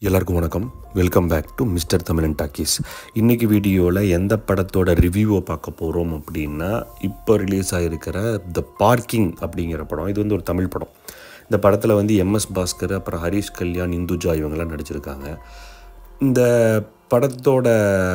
எல்லாருக்கும் வணக்கம் welcome back to mister Tamilan talkies இன்றைக்கி வீடியோவில் எந்த படத்தோட ரிவ்யூவை பார்க்க போகிறோம் அப்படின்னா இப்போ ரிலீஸ் ஆகிருக்கிற த பார்க்கிங் அப்படிங்கிற படம் இது வந்து ஒரு தமிழ் படம் இந்த படத்தில் வந்து எம்எஸ் பாஸ்கர் அப்புறம் ஹரிஷ் கல்யாண் இந்துஜா இவங்கெல்லாம் நடிச்சிருக்காங்க இந்த படத்தோட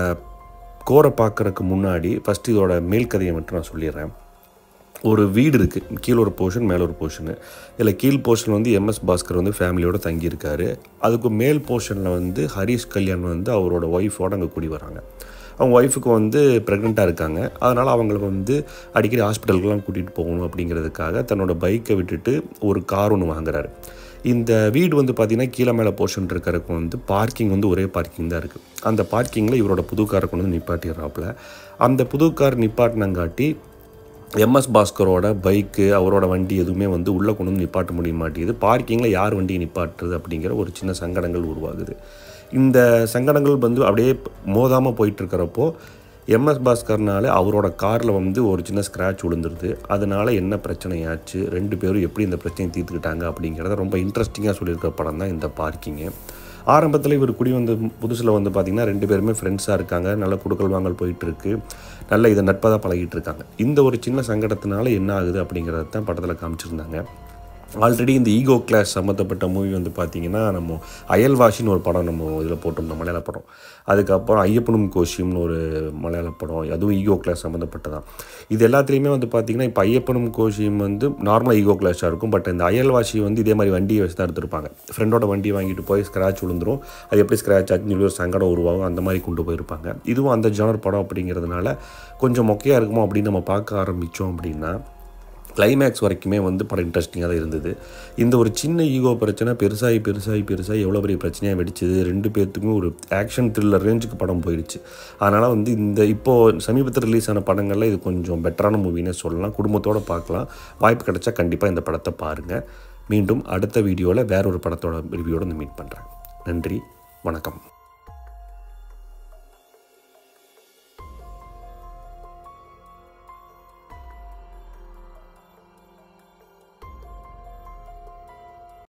கோரை பார்க்குறதுக்கு முன்னாடி ஃபஸ்ட்டு இதோட மேல் கதையை மட்டும் நான் சொல்லிடுறேன் ஒரு வீடு இருக்குது கீழே ஒரு போர்ஷன் மேலே ஒரு போர்ஷனு இதில் கீழ் போர்ஷன் வந்து எம்எஸ் பாஸ்கர் வந்து ஃபேமிலியோடு தங்கியிருக்காரு அதுக்கு மேல் போர்ஷனில் வந்து ஹரிஷ் கல்யாண் வந்து அவரோட ஒய்ஃபோடு அங்கே கூடி வராங்க அவங்க ஒய்ஃபுக்கு வந்து ப்ரெக்னெண்ட்டாக இருக்காங்க அதனால் அவங்களுக்கு வந்து அடிக்கடி ஹாஸ்பிட்டலுக்குலாம் கூட்டிகிட்டு போகணும் அப்படிங்கிறதுக்காக தன்னோட பைக்கை விட்டுட்டு ஒரு கார் ஒன்று வாங்குறாரு இந்த வீடு வந்து பார்த்திங்கன்னா கீழே மேலே போர்ஷன் இருக்கிறதுக்கு வந்து பார்க்கிங் வந்து ஒரே பார்க்கிங் தான் இருக்குது அந்த பார்க்கிங்கில் இவரோட புது காரை கொண்டு வந்து நிப்பாட்டிடுறாப்புல அந்த புது கார் நிப்பாட்டினங்காட்டி எம்எஸ் பாஸ்கரோட பைக்கு அவரோட வண்டி எதுவுமே வந்து உள்ளே கொண்டு வந்து நிப்பாட்ட முடிய மாட்டேங்குது பார்க்கிங்கில் யார் வண்டியை நிப்பாட்டுறது அப்படிங்கிற ஒரு சின்ன சங்கடங்கள் உருவாகுது இந்த சங்கடங்கள் வந்து அப்படியே மோதாமல் போயிட்டுருக்கிறப்போ எம்எஸ் பாஸ்கர்னால அவரோட காரில் வந்து ஒரு சின்ன ஸ்க்ராட்ச் விழுந்துருது அதனால என்ன பிரச்சனையாச்சு ரெண்டு பேரும் எப்படி இந்த பிரச்சனையை தீர்த்துக்கிட்டாங்க அப்படிங்கிறத ரொம்ப இன்ட்ரெஸ்டிங்காக சொல்லியிருக்க படம் தான் இந்த பார்க்கிங்கு ஆரம்பத்தில் இவர் குடி வந்த புதுசில் வந்து பார்த்திங்கன்னா ரெண்டு பேருமே ஃப்ரெண்ட்ஸாக இருக்காங்க நல்ல குடுக்கல் வாங்கல் போயிட்டுருக்கு நல்ல இதை நட்பாக தான் பழகிட்டு இருக்காங்க இந்த ஒரு சின்ன சங்கடத்தினால என்ன ஆகுது அப்படிங்கிறத தான் படத்தில் காமிச்சிருந்தாங்க ஆல்ரெடி இந்த ஈகோ கிளாஸ் சம்மந்தப்பட்ட மூவி வந்து பார்த்திங்கன்னா நம்ம அயல்வாசின்னு ஒரு படம் நம்ம இதில் போட்டிருந்தோம் மலையாள படம் அதுக்கப்புறம் ஐயப்பனும் கோஷியம்னு ஒரு மலையாள படம் அதுவும் ஈகோ கிளாஸ் சம்மந்தப்பட்டதான் இது எல்லாத்துலேயுமே வந்து பார்த்திங்கன்னா இப்போ ஐயப்பனும் கோஷியம் வந்து நார்மலாக ஈகோ கிளாஸாக இருக்கும் பட் இந்த அயல்வாசி வந்து இதே மாதிரி வண்டியை வச்சு தான் எடுத்திருப்பாங்க ஃப்ரெண்டோட வண்டி வாங்கிட்டு போய் ஸ்க்ராட்ச் விழுந்துரும் அது எப்படி ஸ்க்ராட்ச் ஆச்சுன்னு சொல்லி ஒரு சங்கடம் உருவாகும் அந்த மாதிரி கொண்டு போயிருப்பாங்க இதுவும் அந்த ஜானர் படம் அப்படிங்கிறதுனால கொஞ்சம் மொக்கையாக இருக்குமோ அப்படின்னு நம்ம பார்க்க ஆரம்பித்தோம் அப்படின்னா கிளைமேக்ஸ் வரைக்குமே வந்து படம் இன்ட்ரெஸ்டிங்காக தான் இருந்தது இந்த ஒரு சின்ன ஈகோ பிரச்சனை பெருசாகி பெருசாகி பெருசாகி எவ்வளோ பெரிய பிரச்சனையாக வெடிச்சது ரெண்டு பேர்த்துக்குமே ஒரு ஆக்ஷன் த்ரில்லர் ரேஞ்சுக்கு படம் போயிடுச்சு அதனால் வந்து இந்த இப்போது சமீபத்தில் ரிலீஸ் ஆன படங்களில் இது கொஞ்சம் பெட்டரான மூவினே சொல்லலாம் குடும்பத்தோடு பார்க்கலாம் வாய்ப்பு கிடைச்சா கண்டிப்பாக இந்த படத்தை பாருங்கள் மீண்டும் அடுத்த வீடியோவில் வேற ஒரு படத்தோட ரிவ்யூவோட வந்து மீட் பண்ணுறேன் நன்றி வணக்கம்